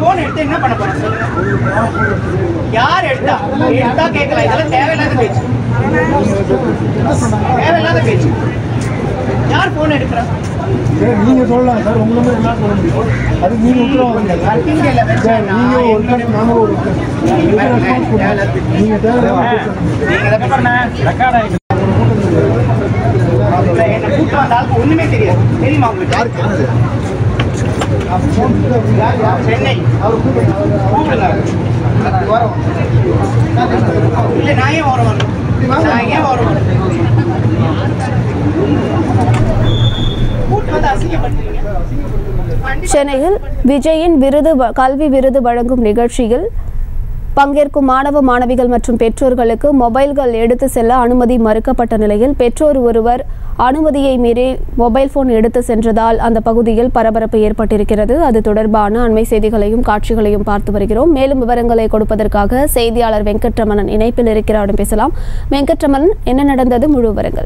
Phone எடுத்து என்ன பண்ண போறோம் சொல்லுங்க யார் எடுத்தா எடுத்தா கேட்கலாம் இதெல்லாம் தேவையில்லாத பேச்சு தேவையில்லாத பேச்சு யார் போன் எடுக்கிறா சார் நீங்க சொல்லலாம் சார் உங்களை மாதிரி எல்லாம் சொல்ல முடியும் அது நீங்க உத்தரவாதம் இல்லை சார் இங்க இல்ல சார், பிரச்சனை. நீங்க நான் ஒரு என்னோட- நாம ஒரு நீங்க ரெஸ்பான்ஸ் பண்ணுங்க நீங்க தேவையில்லாம பேசுறீங்க. நீங்க இதை பண்ண இல்ல, என்ன கூட்டம் வந்த ஆளுக்கு ஒண்ணுமே தெரியாது தெரியுமா உங்களுக்கு சென்னை கூப்பிடுங்க. இல்ல நான் ஏன் ஓரம் வரணும் நான் ஏன் ஓரம் வரணும் கூட்டம் வந்து அசிங்கப்படுத்துறீங்க சென்னையில் விஜயின் விருது வ- கல்வி விருது வழங்கும் நிகழ்ச்சியில் பங்கேற்கும் மாணவ மாணவிகள் மற்றும் பெற்றோர்களுக்கு மொபைல்கள் எடுத்து செல்ல அனுமதி மறுக்கப்பட்ட நிலையில் பெற்றோர் ஒருவர் அனுமதியை மீறி மொபைல் போன் எடுத்து சென்றதால் அந்த பகுதியில் பரபரப்பு ஏற்பட்டிருக்கிறது அது தொடர்பான அண்மை செய்திகளையும் காட்சிகளையும் பார்த்து வருகிறோம் மேலும் விவரங்களை கொடுப்பதற்காக செய்தியாளர் வெங்கட்ரமணன் இணைப்பில் இருக்கிறாரிடம் பேசலாம் வெங்கட்ரமணன் என்ன நடந்தது முழு விவரங்கள்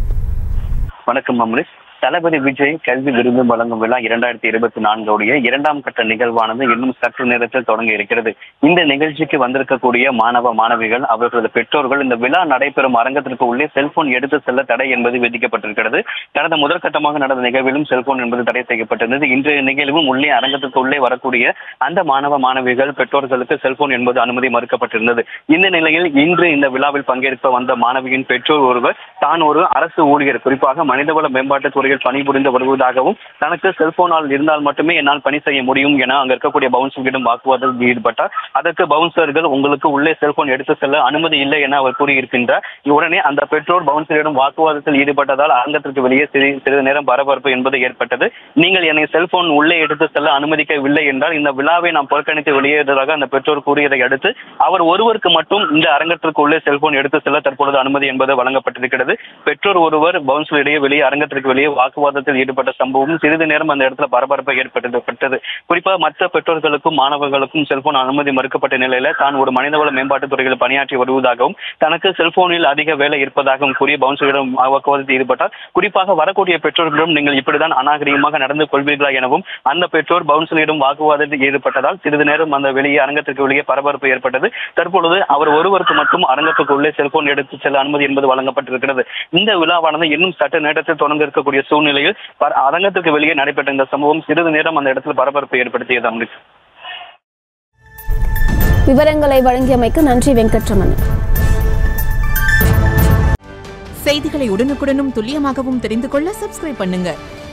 வணக்கம் அம்ரிஷ் தளபதி விஜய் கல்வி விருது வழங்கும் விழா இரண்டாயிரத்தி இருபத்தி நான்குடைய இரண்டாம் கட்ட நிகழ்வானது இன்னும் சற்று நேரத்தில் தொடங்க இருக்கிறது இந்த நிகழ்ச்சிக்கு வந்திருக்கக்கூடிய மாணவ மாணவிகள் அவர்களது பெற்றோர்கள் இந்த விழா நடைபெறும் அரங்கத்திற்கு உள்ளே செல்போன் எடுத்து செல்ல தடை என்பது விதிக்கப்பட்டிருக்கிறது கடந்த முதல் கட்டமாக நடந்த நிகழ்விலும் செல்போன் என்பது தடை செய்யப்பட்டிருந்தது இன்றைய நிகழ்வும் உள்ளே அரங்கத்திற்கு உள்ளே வரக்கூடிய அந்த மாணவ மாணவிகள் பெற்றோர்களுக்கு செல்போன் என்பது அனுமதி மறுக்கப்பட்டிருந்தது இந்த நிலையில் இன்று இந்த விழாவில் பங்கேற்க வந்த மாணவியின் பெற்றோர் ஒருவர் தான் ஒரு அரசு ஊழியர் குறிப்பாக மனிதவள மேம்பாட்டுத் துறையில் பணிபுரிந்து வருவதாகவும் தனக்கு செல்போனால் இருந்தால் மட்டுமே என்னால் பணி செய்ய முடியும் என அங்க இருக்கக்கூடிய பவுன்சர்களிடம் வாக்குவாதத்தில் ஈடுபட்டார் அதற்கு பவுன்சர்கள் உங்களுக்கு உள்ளே செல்போன் எடுத்து செல்ல அனுமதி இல்லை என அவர் கூறியிருக்கின்றார் உடனே அந்த பெற்றோர் பவுன்சரிடம் வாக்குவாதத்தில் ஈடுபட்டதால் அரங்கத்திற்கு வெளியே சிறி சிறிது நேரம் பரபரப்பு என்பது ஏற்பட்டது நீங்கள் என்னை செல்போன் உள்ளே எடுத்து செல்ல அனுமதிக்கவில்லை என்றால் இந்த விழாவை நாம் புறக்கணித்து வெளியேறுவதாக அந்த பெற்றோர் கூறியதை அடுத்து அவர் ஒருவருக்கு மட்டும் இந்த அரங்கத்திற்கு உள்ளே செல்போன் எடுத்து செல்ல தற்பொழுது அனுமதி என்பது வழங்கப்பட்டிருக்கிறது பெற்றோர் ஒருவர் பவுன்சரிடையே வெளியே அரங்கத்திற்கு வெளியே வாக்குவாதத்தில் ஈடுபட்ட சம்பவம் சிறிது நேரம் அந்த இடத்துல பரபரப்பை ஏற்பட்டது பட்டது குறிப்பாக மற்ற பெற்றோர்களுக்கும் மாணவர்களுக்கும் செல்போன் அனுமதி மறுக்கப்பட்ட நிலையில தான் ஒரு மனிதவள மேம்பாட்டுத் துறையில் பணியாற்றி வருவதாகவும் தனக்கு செல்போனில் அதிக வேலை இருப்பதாகவும் கூறிய பவுன்சரிடம் வாக்குவாதத்தில் ஈடுபட்டார் குறிப்பாக வரக்கூடிய பெற்றோர்களிடம் நீங்கள் இப்படிதான் அநாகரிகமாக நடந்து கொள்வீர்களா எனவும் அந்த பெற்றோர் பவுன்சரிடம் வாக்குவாதத்தில் ஈடுபட்டதால் சிறிது நேரம் அந்த வெளியே அரங்கத்திற்கு வெளியே பரபரப்பு ஏற்பட்டது தற்பொழுது அவர் ஒருவருக்கு மட்டும் அரங்கத்துக்கு உள்ளே செல்போன் எடுத்து செல்ல அனுமதி என்பது வழங்கப்பட்டிருக்கிறது இந்த விழாவானது இன்னும் சற்று நேரத்தில் தொடங்க இருக்கக்கூடிய சூழ்நிலையில் பர- அரங்கத்துக்கு வெளியே நடைபெற்ற இந்த சம்பவம் சிறிது நேரம் அந்த இடத்தில் பரபரப்பு ஏற்படுத்தியது அம்ரித் விவரங்களை வழங்கியமைக்கு நன்றி வெங்கட்ரமணன் செய்திகளை உடனுக்குடனும் துல்லியமாகவும் தெரிந்து கொள்ள சப்ஸ்கிரைப் பண்ணுங்க